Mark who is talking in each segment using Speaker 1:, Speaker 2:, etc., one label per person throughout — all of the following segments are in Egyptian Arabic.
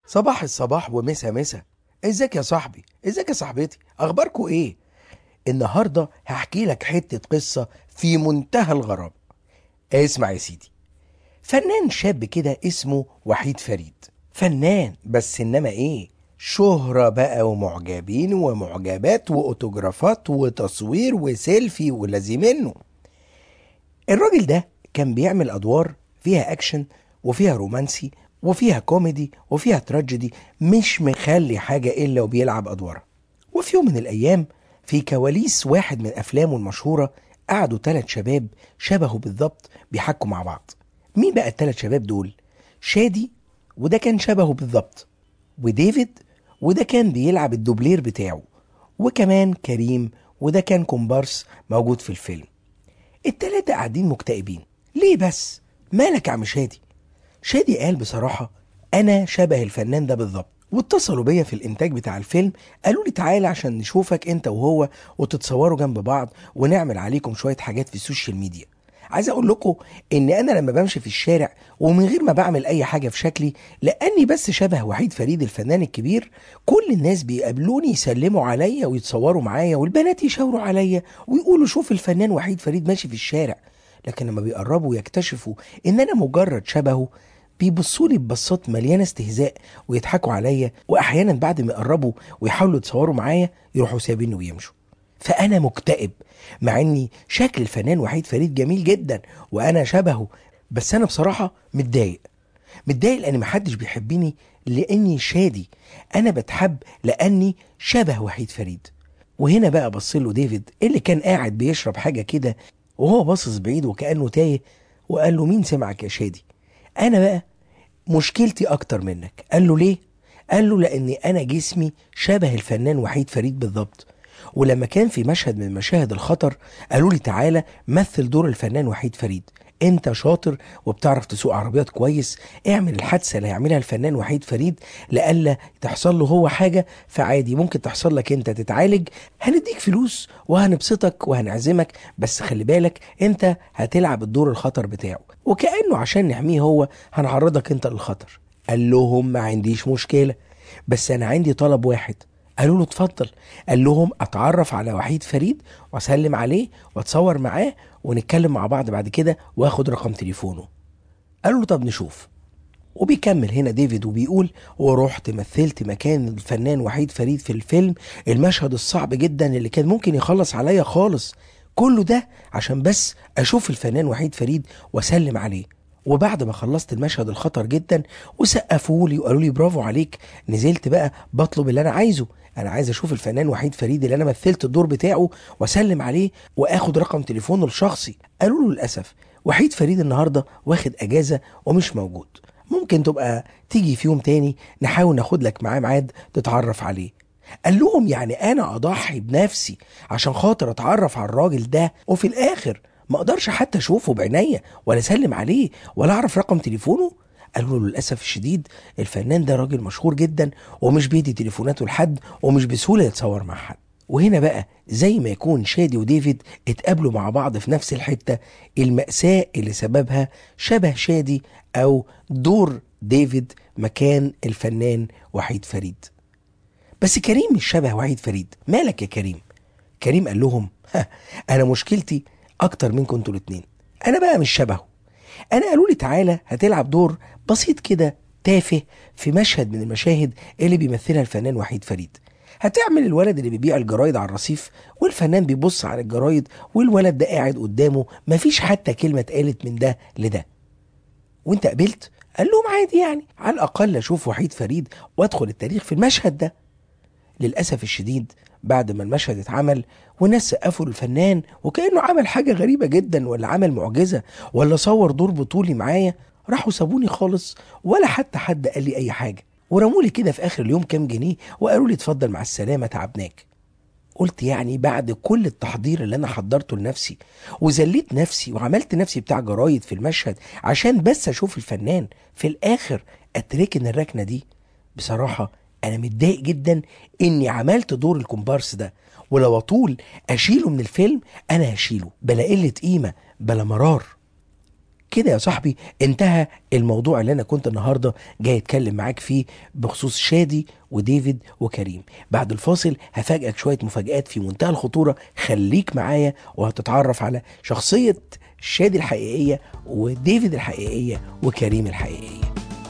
Speaker 1: صباح الصباح ومسا مسا ازيك يا صاحبي ازيك يا صاحبتي اخباركوا ايه النهارده هحكي لك حته قصه في منتهى الغرابه اسمع يا سيدي فنان شاب كده اسمه وحيد فريد فنان بس انما ايه شهرة بقى ومعجبين ومعجبات واوتوجرافات وتصوير وسيلفي والذي منه الراجل ده كان بيعمل ادوار فيها اكشن وفيها رومانسي وفيها كوميدي وفيها تراجيدي مش مخلي حاجة إلا وبيلعب أدوارها وفي يوم من الأيام في كواليس واحد من أفلامه المشهورة قعدوا ثلاث شباب شبهه بالظبط بيحكوا مع بعض مين بقى الثلاث شباب دول؟ شادي وده كان شبهه بالظبط وديفيد وده كان بيلعب الدوبلير بتاعه وكمان كريم وده كان كومبارس موجود في الفيلم التلاتة قاعدين مكتئبين ليه بس؟ مالك يا عم شادي؟ شادي قال بصراحة أنا شبه الفنان ده بالظبط واتصلوا بيا في الإنتاج بتاع الفيلم قالوا لي تعالى عشان نشوفك أنت وهو وتتصوروا جنب بعض ونعمل عليكم شوية حاجات في السوشيال ميديا عايز اقول لكم ان انا لما بمشي في الشارع ومن غير ما بعمل اي حاجه في شكلي لاني بس شبه وحيد فريد الفنان الكبير كل الناس بيقابلوني يسلموا عليا ويتصوروا معايا والبنات يشاوروا عليا ويقولوا شوف الفنان وحيد فريد ماشي في الشارع لكن لما بيقربوا ويكتشفوا ان انا مجرد شبهه بيبصوا لي ببصات مليانه استهزاء ويضحكوا عليا واحيانا بعد ما يقربوا ويحاولوا يتصوروا معايا يروحوا سايبيني ويمشوا فانا مكتئب مع اني شكل الفنان وحيد فريد جميل جدا وانا شبهه بس انا بصراحه متضايق متضايق لان محدش بيحبني لاني شادي انا بتحب لاني شبه وحيد فريد وهنا بقى بص له ديفيد اللي كان قاعد بيشرب حاجه كده وهو باصص بعيد وكانه تايه وقال له مين سمعك يا شادي انا بقى مشكلتي اكتر منك قال له ليه قال له لاني انا جسمي شبه الفنان وحيد فريد بالظبط ولما كان في مشهد من مشاهد الخطر قالوا لي تعالى مثل دور الفنان وحيد فريد انت شاطر وبتعرف تسوق عربيات كويس اعمل الحادثه اللي هيعملها الفنان وحيد فريد لألا تحصل له هو حاجه فعادي ممكن تحصل لك انت تتعالج هنديك فلوس وهنبسطك وهنعزمك بس خلي بالك انت هتلعب الدور الخطر بتاعه وكانه عشان نحميه هو هنعرضك انت للخطر قال لهم ما عنديش مشكله بس انا عندي طلب واحد قالوا له اتفضل قال لهم اتعرف على وحيد فريد واسلم عليه واتصور معاه ونتكلم مع بعض بعد كده واخد رقم تليفونه قالوا له طب نشوف وبيكمل هنا ديفيد وبيقول ورحت مثلت مكان الفنان وحيد فريد في الفيلم المشهد الصعب جدا اللي كان ممكن يخلص عليا خالص كله ده عشان بس اشوف الفنان وحيد فريد واسلم عليه وبعد ما خلصت المشهد الخطر جدا وسقفوا لي وقالوا لي برافو عليك نزلت بقى بطلب اللي انا عايزه انا عايز اشوف الفنان وحيد فريد اللي انا مثلت الدور بتاعه واسلم عليه واخد رقم تليفونه الشخصي قالوا له للاسف وحيد فريد النهارده واخد اجازه ومش موجود ممكن تبقى تيجي في يوم تاني نحاول ناخد لك معاه ميعاد تتعرف عليه قال لهم يعني انا اضحي بنفسي عشان خاطر اتعرف على الراجل ده وفي الاخر ما اقدرش حتى اشوفه بعينيا ولا اسلم عليه ولا اعرف رقم تليفونه قالوا له للاسف الشديد الفنان ده راجل مشهور جدا ومش بيدي تليفوناته لحد ومش بسهوله يتصور مع حد وهنا بقى زي ما يكون شادي وديفيد اتقابلوا مع بعض في نفس الحته المأساة اللي سببها شبه شادي او دور ديفيد مكان الفنان وحيد فريد بس كريم مش شبه وحيد فريد مالك يا كريم كريم قال لهم ها انا مشكلتي اكتر منكم انتوا الاتنين انا بقى مش شبهه انا قالوا لي تعالى هتلعب دور بسيط كده تافه في مشهد من المشاهد اللي بيمثلها الفنان وحيد فريد هتعمل الولد اللي بيبيع الجرايد على الرصيف والفنان بيبص على الجرايد والولد ده قاعد قدامه مفيش حتى كلمة اتقالت من ده لده وانت قبلت قال لهم عادي يعني على الأقل أشوف وحيد فريد وأدخل التاريخ في المشهد ده للأسف الشديد بعد ما المشهد اتعمل والناس سقفوا للفنان وكأنه عمل حاجة غريبة جدا ولا عمل معجزة ولا صور دور بطولي معايا راحوا سابوني خالص ولا حتى حد قال لي أي حاجة ورموا لي كده في آخر اليوم كام جنيه وقالوا لي اتفضل مع السلامة تعبناك قلت يعني بعد كل التحضير اللي انا حضرته لنفسي وذليت نفسي وعملت نفسي بتاع جرايد في المشهد عشان بس اشوف الفنان في الاخر اتركن الركنه دي بصراحه انا متضايق جدا اني عملت دور الكومبارس ده ولو اطول اشيله من الفيلم انا هشيله بلا قله قيمه بلا مرار كده يا صاحبي انتهى الموضوع اللي انا كنت النهارده جاي اتكلم معاك فيه بخصوص شادي وديفيد وكريم بعد الفاصل هفاجئك شويه مفاجآت في منتهى الخطوره خليك معايا وهتتعرف على شخصيه شادي الحقيقيه وديفيد الحقيقيه وكريم الحقيقيه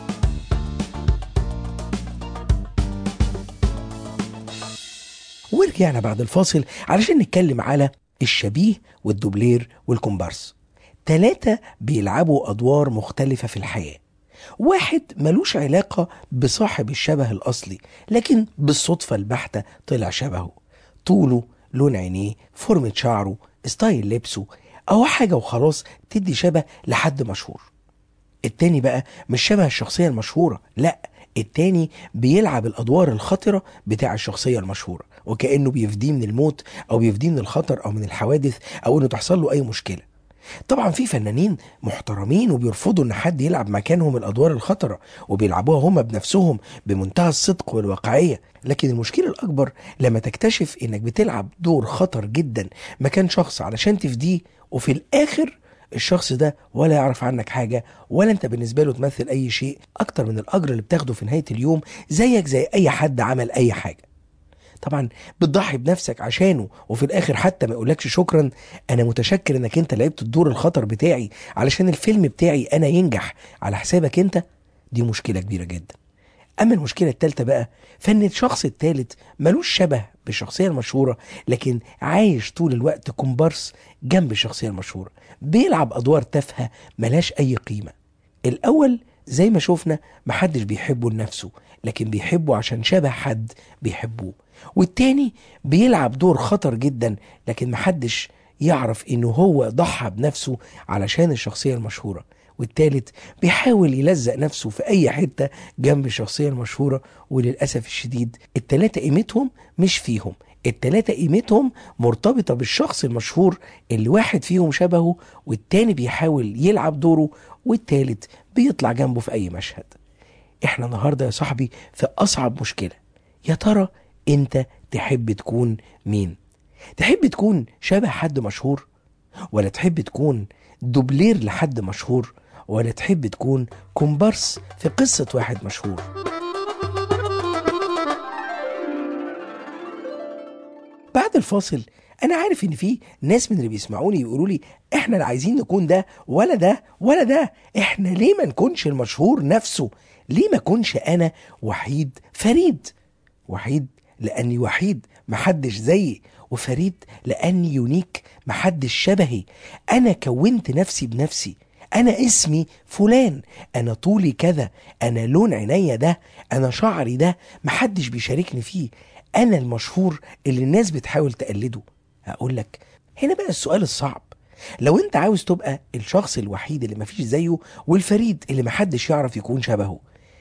Speaker 1: ورجعنا بعد الفاصل علشان نتكلم على الشبيه والدوبلير والكومبارس تلاتة بيلعبوا أدوار مختلفة في الحياة واحد ملوش علاقة بصاحب الشبه الأصلي لكن بالصدفة البحتة طلع شبهه طوله لون عينيه فورمة شعره ستايل لبسه أو حاجة وخلاص تدي شبه لحد مشهور التاني بقى مش شبه الشخصية المشهورة لا التاني بيلعب الأدوار الخطرة بتاع الشخصية المشهورة وكأنه بيفديه من الموت أو بيفديه من الخطر أو من الحوادث أو إنه تحصل له أي مشكلة طبعا في فنانين محترمين وبيرفضوا ان حد يلعب مكانهم الادوار الخطره وبيلعبوها هم بنفسهم بمنتهى الصدق والواقعيه لكن المشكله الاكبر لما تكتشف انك بتلعب دور خطر جدا مكان شخص علشان تفديه وفي الاخر الشخص ده ولا يعرف عنك حاجة ولا انت بالنسبة له تمثل اي شيء اكتر من الاجر اللي بتاخده في نهاية اليوم زيك زي اي حد عمل اي حاجة طبعا بتضحي بنفسك عشانه وفي الاخر حتى ما يقولكش شكرا انا متشكر انك انت لعبت الدور الخطر بتاعي علشان الفيلم بتاعي انا ينجح على حسابك انت دي مشكلة كبيرة جدا اما المشكلة التالتة بقى فان الشخص التالت ملوش شبه بالشخصية المشهورة لكن عايش طول الوقت كومبارس جنب الشخصية المشهورة بيلعب ادوار تافهة ملهاش اي قيمة الاول زي ما شفنا محدش بيحبه لنفسه لكن بيحبه عشان شبه حد بيحبوه والتاني بيلعب دور خطر جدا لكن محدش يعرف انه هو ضحى بنفسه علشان الشخصية المشهورة والتالت بيحاول يلزق نفسه في اي حتة جنب الشخصية المشهورة وللأسف الشديد التلاتة قيمتهم مش فيهم التلاتة قيمتهم مرتبطة بالشخص المشهور اللي واحد فيهم شبهه والتاني بيحاول يلعب دوره والتالت بيطلع جنبه في أي مشهد احنا النهاردة يا صاحبي في أصعب مشكلة يا ترى انت تحب تكون مين تحب تكون شبه حد مشهور ولا تحب تكون دوبلير لحد مشهور ولا تحب تكون كومبارس في قصة واحد مشهور بعد الفاصل انا عارف ان في ناس من اللي بيسمعوني يقولوا لي احنا لا عايزين نكون ده ولا ده ولا ده احنا ليه ما نكونش المشهور نفسه ليه ما كونش انا وحيد فريد وحيد لاني وحيد محدش زيي وفريد لاني يونيك محدش شبهي انا كونت نفسي بنفسي انا اسمي فلان انا طولي كذا انا لون عينيا ده انا شعري ده محدش بيشاركني فيه انا المشهور اللي الناس بتحاول تقلده هقول لك هنا بقى السؤال الصعب لو انت عاوز تبقى الشخص الوحيد اللي مفيش زيه والفريد اللي محدش يعرف يكون شبهه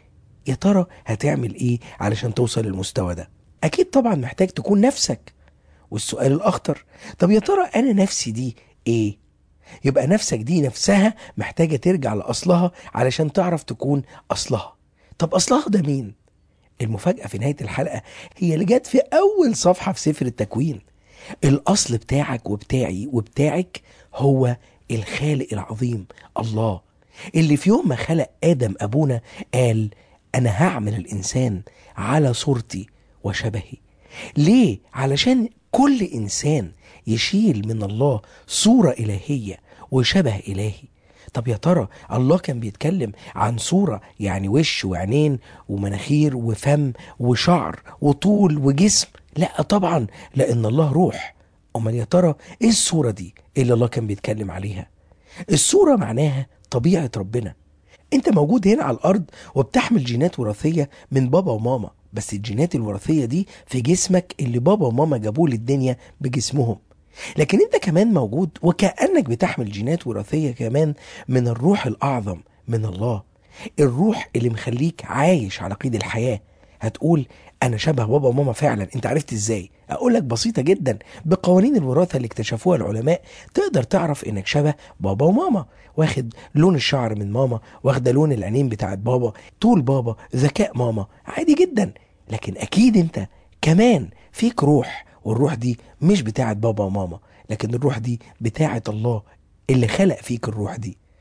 Speaker 1: يا ترى هتعمل ايه علشان توصل للمستوى ده اكيد طبعا محتاج تكون نفسك والسؤال الاخطر طب يا ترى انا نفسي دي ايه يبقى نفسك دي نفسها محتاجة ترجع لأصلها علشان تعرف تكون أصلها طب أصلها ده مين؟ المفاجأة في نهاية الحلقة هي اللي جت في أول صفحة في سفر التكوين الأصل بتاعك وبتاعي وبتاعك هو الخالق العظيم الله اللي في يوم ما خلق آدم أبونا قال أنا هعمل الإنسان على صورتي وشبهي ليه؟ علشان كل إنسان يشيل من الله صورة إلهية وشبه إلهي طب يا ترى الله كان بيتكلم عن صورة يعني وش وعينين ومناخير وفم وشعر وطول وجسم لا طبعا لأن الله روح أمال يا ترى إيه الصورة دي اللي الله كان بيتكلم عليها الصورة معناها طبيعة ربنا انت موجود هنا على الارض وبتحمل جينات وراثيه من بابا وماما بس الجينات الوراثيه دي في جسمك اللي بابا وماما جابوه للدنيا بجسمهم لكن انت كمان موجود وكانك بتحمل جينات وراثيه كمان من الروح الاعظم من الله الروح اللي مخليك عايش على قيد الحياه هتقول انا شبه بابا وماما فعلا انت عرفت ازاي اقول لك بسيطه جدا بقوانين الوراثه اللي اكتشفوها العلماء تقدر تعرف انك شبه بابا وماما واخد لون الشعر من ماما واخده لون العينين بتاعت بابا طول بابا ذكاء ماما عادي جدا لكن اكيد انت كمان فيك روح والروح دي مش بتاعت بابا وماما لكن الروح دي بتاعت الله اللي خلق فيك الروح دي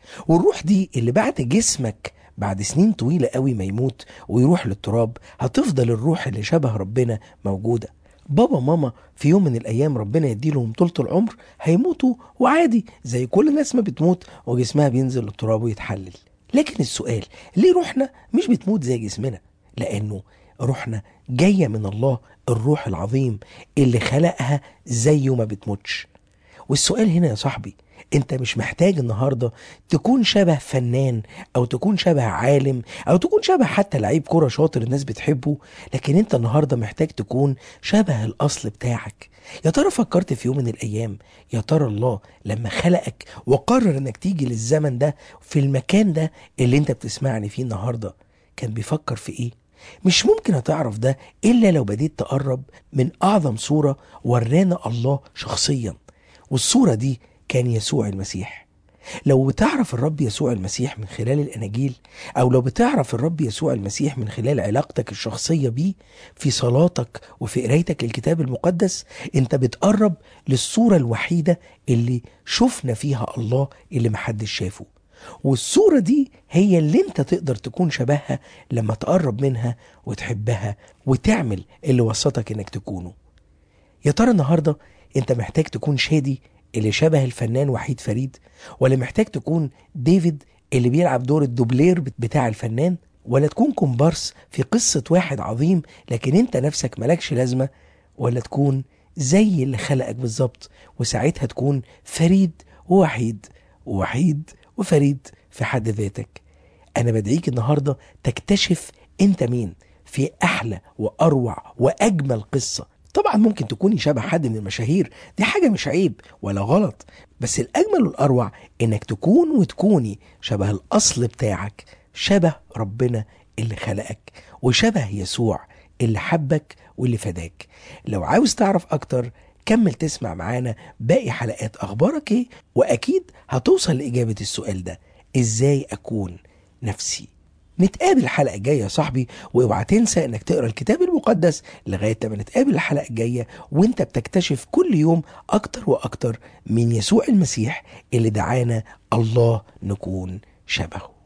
Speaker 1: والروح دي اللي بعد جسمك بعد سنين طويلة قوي ما يموت ويروح للتراب هتفضل الروح اللي شبه ربنا موجودة بابا ماما في يوم من الأيام ربنا يديلهم طولة العمر هيموتوا وعادي زي كل الناس ما بتموت وجسمها بينزل للتراب ويتحلل لكن السؤال ليه روحنا مش بتموت زي جسمنا لأنه روحنا جاية من الله الروح العظيم اللي خلقها زيه ما بتموتش والسؤال هنا يا صاحبي انت مش محتاج النهارده تكون شبه فنان او تكون شبه عالم او تكون شبه حتى لعيب كرة شاطر الناس بتحبه لكن انت النهارده محتاج تكون شبه الاصل بتاعك يا ترى فكرت في يوم من الايام يا ترى الله لما خلقك وقرر انك تيجي للزمن ده في المكان ده اللي انت بتسمعني فيه النهارده كان بيفكر في ايه مش ممكن هتعرف ده الا لو بديت تقرب من اعظم صوره ورانا الله شخصيا والصوره دي كان يسوع المسيح لو بتعرف الرب يسوع المسيح من خلال الاناجيل او لو بتعرف الرب يسوع المسيح من خلال علاقتك الشخصيه بيه في صلاتك وفي قرايتك للكتاب المقدس انت بتقرب للصوره الوحيده اللي شفنا فيها الله اللي محدش شافه والصورة دي هي اللي انت تقدر تكون شبهها لما تقرب منها وتحبها وتعمل اللي وسطك انك تكونه يا ترى النهاردة انت محتاج تكون شادي اللي شبه الفنان وحيد فريد ولا محتاج تكون ديفيد اللي بيلعب دور الدوبلير بتاع الفنان ولا تكون كومبارس في قصة واحد عظيم لكن انت نفسك ملكش لازمة ولا تكون زي اللي خلقك بالظبط وساعتها تكون فريد ووحيد ووحيد وفريد في حد ذاتك انا بدعيك النهارده تكتشف انت مين في احلى واروع واجمل قصه طبعا ممكن تكوني شبه حد من المشاهير دي حاجه مش عيب ولا غلط بس الاجمل والاروع انك تكون وتكوني شبه الاصل بتاعك شبه ربنا اللي خلقك وشبه يسوع اللي حبك واللي فداك لو عاوز تعرف اكتر كمل تسمع معانا باقي حلقات اخبارك ايه واكيد هتوصل لاجابه السؤال ده ازاي اكون نفسي نتقابل الحلقة الجاية يا صاحبي واوعى تنسى انك تقرا الكتاب المقدس لغاية لما نتقابل الحلقة الجاية وانت بتكتشف كل يوم اكتر واكتر من يسوع المسيح اللي دعانا الله نكون شبهه